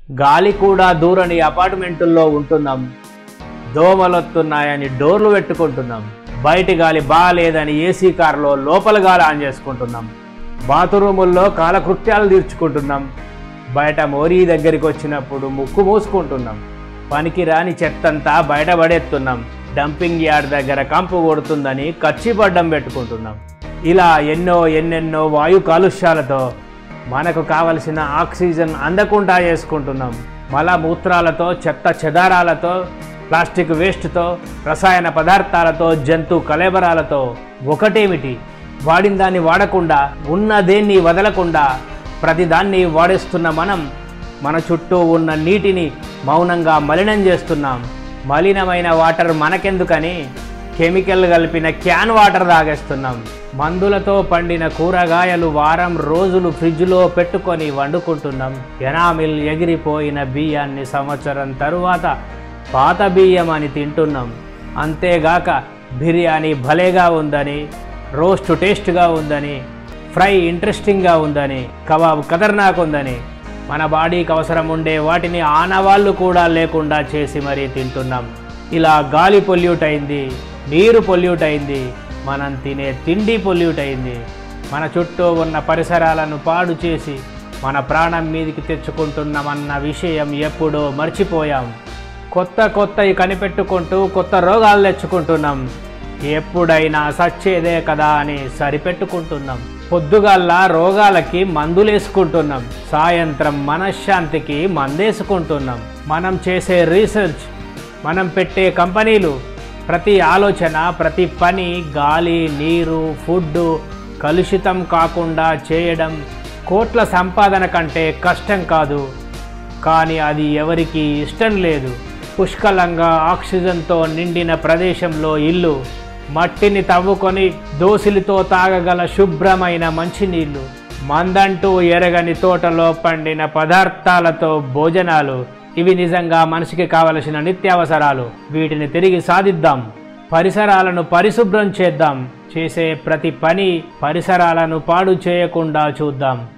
గాలి కూడా దూరని అపార్ట్మెంటుల్లో ఉంటున్నాం దోమలొస్తున్నాయని డోర్లు పెట్టుకుంటున్నాం బయటి గాలి బాగాలేదని ఏసీ కారులో లోపల గాలి ఆన్ చేసుకుంటున్నాం బాత్రూముల్లో కాలకృత్యాలు తీర్చుకుంటున్నాం బయట మోరీ దగ్గరికి వచ్చినప్పుడు ముక్కు మూసుకుంటున్నాం పనికి రాని చెత్తంతా బయటపడేస్తున్నాం డంపింగ్ యార్డ్ దగ్గర కంపు కొడుతుందని కచ్చిపడ్డం పెట్టుకుంటున్నాం ఇలా ఎన్నో ఎన్నెన్నో వాయు కాలుష్యాలతో మనకు కావలసిన ఆక్సిజన్ అందకుండా చేసుకుంటున్నాం మల మూత్రాలతో చెత్త చెదారాలతో ప్లాస్టిక్ వేస్ట్తో రసాయన పదార్థాలతో జంతు కలేబరాలతో ఒకటేమిటి వాడిన దాన్ని వాడకుండా ఉన్న దేన్ని వదలకుండా ప్రతిదాన్ని వాడేస్తున్న మనం మన చుట్టూ ఉన్న నీటిని మౌనంగా మలినం చేస్తున్నాం మలినమైన వాటర్ మనకెందుకని కెమికల్ కలిపిన క్యాన్ వాటర్ తాగేస్తున్నాం మందులతో పండిన కూరగాయలు వారం రోజులు ఫ్రిడ్జ్లో పెట్టుకొని వండుకుంటున్నాం ఎనామిల్ ఎగిరిపోయిన బియ్యాన్ని సంవత్సరం తరువాత పాత బియ్యం అని తింటున్నాం అంతేగాక బిర్యానీ భలేగా ఉందని రోస్ట్ టేస్ట్గా ఉందని ఫ్రై ఇంట్రెస్టింగ్గా ఉందని కబాబ్ ఖతర్నాక్ ఉందని మన బాడీకి అవసరం ఉండే వాటిని ఆనవాళ్ళు కూడా లేకుండా చేసి మరీ తింటున్నాం ఇలా గాలి పొల్యూట్ అయింది నీరు పొల్యూట్ అయింది మనం తినే తిండి పొల్యూట్ అయింది మన చుట్టూ ఉన్న పరిసరాలను పాడు చేసి మన ప్రాణం మీదికి తెచ్చుకుంటున్నామన్న విషయం ఎప్పుడో మర్చిపోయాం కొత్త కొత్తవి కనిపెట్టుకుంటూ కొత్త రోగాలు తెచ్చుకుంటున్నాం ఎప్పుడైనా సచ్చేదే కదా అని సరిపెట్టుకుంటున్నాం పొద్దుగల్లా రోగాలకి మందులేసుకుంటున్నాం సాయంత్రం మనశ్శాంతికి మందేసుకుంటున్నాం మనం చేసే రీసెర్చ్ మనం పెట్టే కంపెనీలు ప్రతి ఆలోచన ప్రతి పని గాలి నీరు ఫుడ్ కలుషితం కాకుండా చేయడం కోట్ల సంపాదన కంటే కష్టం కాదు కానీ అది ఎవరికీ ఇష్టం లేదు పుష్కలంగా ఆక్సిజన్తో నిండిన ప్రదేశంలో ఇల్లు మట్టిని తవ్వుకొని దోసిలితో తాగగల శుభ్రమైన మంచినీళ్లు మందంటూ ఎరగని తోటలో పండిన పదార్థాలతో భోజనాలు ఇవి నిజంగా మనిషికి కావలసిన నిత్యావసరాలు వీటిని తిరిగి సాధిద్దాం పరిసరాలను పరిశుభ్రం చేద్దాం చేసే ప్రతి పని పరిసరాలను పాడు చేయకుండా చూద్దాం